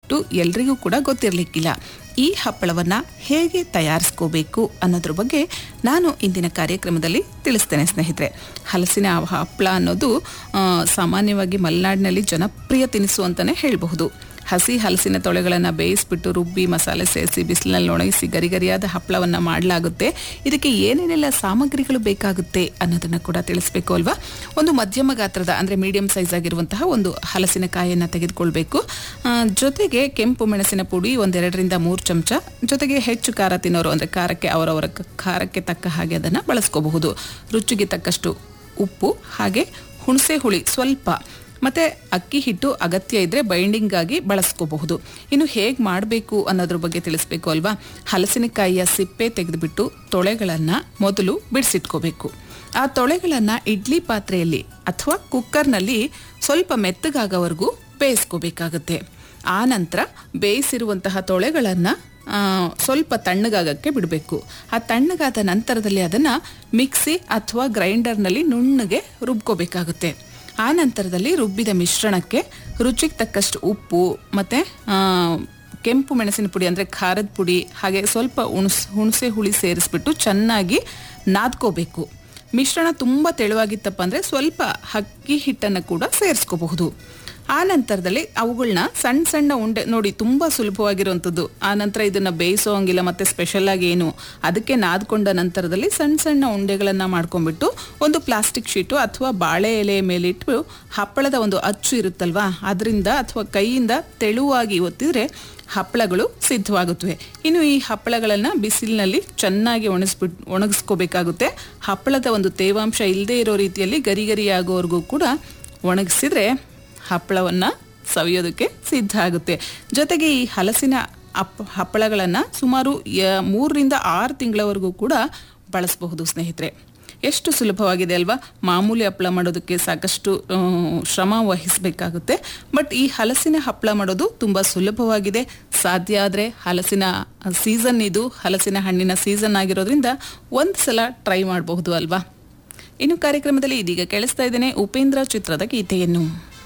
ದಯವಿಟ್ಟು ಎಲ್ರಿಗೂ ಕೂಡ ಗೊತ್ತಿರಲಿಕ್ಕಿಲ್ಲ ಈ ಹಪ್ಪಳವನ್ನ ಹೇಗೆ ತಯಾರಿಸ್ಕೋಬೇಕು ಅನ್ನೋದ್ರ ಬಗ್ಗೆ ನಾನು ಇಂದಿನ ಕಾರ್ಯಕ್ರಮದಲ್ಲಿ ತಿಳಿಸ್ತೇನೆ ಸ್ನೇಹಿತರೆ ಹಲಸಿನ ಹಪ್ಪಳ ಅನ್ನೋದು ಆ, ಸಾಮಾನ್ಯವಾಗಿ ಮಲೆನಾಡಿನಲ್ಲಿ ಜನಪ್ರಿಯ ತಿನಿಸು ಅಂತಲೇ ಹೇಳಬಹುದು ಹಸಿ ಹಲಸಿನ ತೊಳೆಗಳನ್ನು ಬೇಯಿಸ್ಬಿಟ್ಟು ರುಬ್ಬಿ ಮಸಾಲೆ ಸೇರಿಸಿ ಬಿಸಿಲಿನಲ್ಲಿ ಒಣಗಿಸಿ ಗರಿಗರಿಯಾದ ಹಪ್ಪಳವನ್ನು ಮಾಡಲಾಗುತ್ತೆ ಇದಕ್ಕೆ ಏನೇನೆಲ್ಲ ಸಾಮಗ್ರಿಗಳು ಬೇಕಾಗುತ್ತೆ ಅನ್ನೋದನ್ನು ಕೂಡ ತಿಳಿಸ್ಬೇಕು ಅಲ್ವಾ ಒಂದು ಮಧ್ಯಮ ಗಾತ್ರದ ಅಂದರೆ ಮೀಡಿಯಂ ಸೈಜ್ ಆಗಿರುವಂತಹ ಒಂದು ಹಲಸಿನಕಾಯಿಯನ್ನು ತೆಗೆದುಕೊಳ್ಬೇಕು ಆ, ಜೊತೆಗೆ ಕೆಂಪು ಮೆಣಸಿನ ಪುಡಿ ಒಂದೆರಡರಿಂದ ಮೂರು ಚಮಚ ಜೊತೆಗೆ ಹೆಚ್ಚು ಖಾರ ತಿನ್ನೋರು ಅಂದರೆ ಖಾರಕ್ಕೆ ಅವರವರ ಕ- ಖಾರಕ್ಕೆ ತಕ್ಕ ಹಾಗೆ ಅದನ್ನು ಬಳಸ್ಕೋಬಹುದು ರುಚಿಗೆ ತಕ್ಕಷ್ಟು ಉಪ್ಪು ಹಾಗೆ ಹುಣಸೆ ಹುಳಿ ಸ್ವಲ್ಪ ಮತ್ತೆ ಅಕ್ಕಿ ಹಿಟ್ಟು ಅಗತ್ಯ ಇದ್ರೆ ಬೈಂಡಿಂಗ್ ಆಗಿ ಬಳಸ್ಕೋಬಹುದು ಇನ್ನು ಹೇಗೆ ಮಾಡಬೇಕು ಅನ್ನೋದ್ರ ಬಗ್ಗೆ ತಿಳಿಸ್ಬೇಕು ಅಲ್ವಾ ಹಲಸಿನಕಾಯಿಯ ಸಿಪ್ಪೆ ತೆಗೆದುಬಿಟ್ಟು ತೊಳೆಗಳನ್ನು ಮೊದಲು ಬಿಡಿಸಿಟ್ಕೋಬೇಕು ಆ ತೊಳೆಗಳನ್ನು ಇಡ್ಲಿ ಪಾತ್ರೆಯಲ್ಲಿ ಅಥವಾ ಕುಕ್ಕರ್ನಲ್ಲಿ ಸ್ವಲ್ಪ ಮೆತ್ತಗಾಗೋವರೆಗೂ ಬೇಯಿಸ್ಕೋಬೇಕಾಗುತ್ತೆ ಆ ನಂತರ ಬೇಯಿಸಿರುವಂತಹ ತೊಳೆಗಳನ್ನು ಸ್ವಲ್ಪ ತಣ್ಣಗಾಗಕ್ಕೆ ಬಿಡಬೇಕು ಆ ತಣ್ಣಗಾದ ನಂತರದಲ್ಲಿ ಅದನ್ನು ಮಿಕ್ಸಿ ಅಥವಾ ಗ್ರೈಂಡರ್ನಲ್ಲಿ ನುಣ್ಣಗೆ ರುಬ್ಕೋಬೇಕಾಗುತ್ತೆ ಆ ನಂತರದಲ್ಲಿ ರುಬ್ಬಿದ ಮಿಶ್ರಣಕ್ಕೆ ರುಚಿಗೆ ತಕ್ಕಷ್ಟು ಉಪ್ಪು ಮತ್ತು ಕೆಂಪು ಮೆಣಸಿನ ಪುಡಿ ಅಂದರೆ ಖಾರದ ಪುಡಿ ಹಾಗೆ ಸ್ವಲ್ಪ ಹುಣಸ್ ಹುಣಸೆ ಹುಳಿ ಸೇರಿಸ್ಬಿಟ್ಟು ಚೆನ್ನಾಗಿ ನಾದ್ಕೋಬೇಕು ಮಿಶ್ರಣ ತುಂಬ ತೆಳುವಾಗಿತ್ತಪ್ಪ ಅಂದರೆ ಸ್ವಲ್ಪ ಅಕ್ಕಿ ಹಿಟ್ಟನ್ನು ಕೂಡ ಸೇರಿಸ್ಕೋಬಹುದು ಆ ನಂತರದಲ್ಲಿ ಅವುಗಳನ್ನ ಸಣ್ಣ ಸಣ್ಣ ಉಂಡೆ ನೋಡಿ ತುಂಬ ಸುಲಭವಾಗಿರುವಂಥದ್ದು ಆ ನಂತರ ಇದನ್ನು ಬೇಯಿಸೋ ಹಂಗಿಲ್ಲ ಮತ್ತು ಸ್ಪೆಷಲಾಗಿ ಏನು ಅದಕ್ಕೆ ನಾದ್ಕೊಂಡ ನಂತರದಲ್ಲಿ ಸಣ್ಣ ಸಣ್ಣ ಉಂಡೆಗಳನ್ನು ಮಾಡ್ಕೊಂಡ್ಬಿಟ್ಟು ಒಂದು ಪ್ಲಾಸ್ಟಿಕ್ ಶೀಟು ಅಥವಾ ಬಾಳೆ ಎಲೆ ಮೇಲಿಟ್ಟು ಹಪ್ಪಳದ ಒಂದು ಅಚ್ಚು ಇರುತ್ತಲ್ವಾ ಅದರಿಂದ ಅಥವಾ ಕೈಯಿಂದ ತೆಳುವಾಗಿ ಒತ್ತಿದ್ರೆ ಹಪ್ಪಳಗಳು ಸಿದ್ಧವಾಗುತ್ತವೆ ಇನ್ನು ಈ ಹಪ್ಪಳಗಳನ್ನು ಬಿಸಿಲಿನಲ್ಲಿ ಚೆನ್ನಾಗಿ ಒಣಗಿಸ್ಬಿಟ್ಟು ಒಣಗಿಸ್ಕೋಬೇಕಾಗುತ್ತೆ ಹಪ್ಪಳದ ಒಂದು ತೇವಾಂಶ ಇಲ್ಲದೆ ಇರೋ ರೀತಿಯಲ್ಲಿ ಗರಿ ಗರಿ ಆಗೋವರೆಗೂ ಕೂಡ ಒಣಗಿಸಿದ್ರೆ ಹಪ್ಪಳವನ್ನು ಸವಿಯೋದಕ್ಕೆ ಸಿದ್ಧ ಆಗುತ್ತೆ ಜೊತೆಗೆ ಈ ಹಲಸಿನ ಅಪ್ ಹಪ್ಪಳಗಳನ್ನು ಸುಮಾರು ಯ- ಮೂರರಿಂದ ಆರು ತಿಂಗಳವರೆಗೂ ಕೂಡ ಬಳಸಬಹುದು ಸ್ನೇಹಿತರೆ ಎಷ್ಟು ಸುಲಭವಾಗಿದೆ ಅಲ್ವಾ ಮಾಮೂಲಿ ಹಪ್ಪಳ ಮಾಡೋದಕ್ಕೆ ಸಾಕಷ್ಟು ಆ, ಶ್ರಮ ವಹಿಸಬೇಕಾಗುತ್ತೆ ಬಟ್ ಈ ಹಲಸಿನ ಹಪ್ಪಳ ಮಾಡೋದು ತುಂಬ ಸುಲಭವಾಗಿದೆ ಸಾಧ್ಯ ಆದರೆ ಹಲಸಿನ ಸೀಸನ್ ಇದು ಹಲಸಿನ ಹಣ್ಣಿನ ಸೀಸನ್ ಆಗಿರೋದ್ರಿಂದ ಒಂದು ಸಲ ಟ್ರೈ ಮಾಡಬಹುದು ಅಲ್ವಾ ಇನ್ನು ಕಾರ್ಯಕ್ರಮದಲ್ಲಿ ಇದೀಗ ಕೇಳಿಸ್ತಾ ಇದ್ದೇನೆ ಉಪೇಂದ್ರ ಚಿತ್ರದ ಗೀತೆಯನ್ನು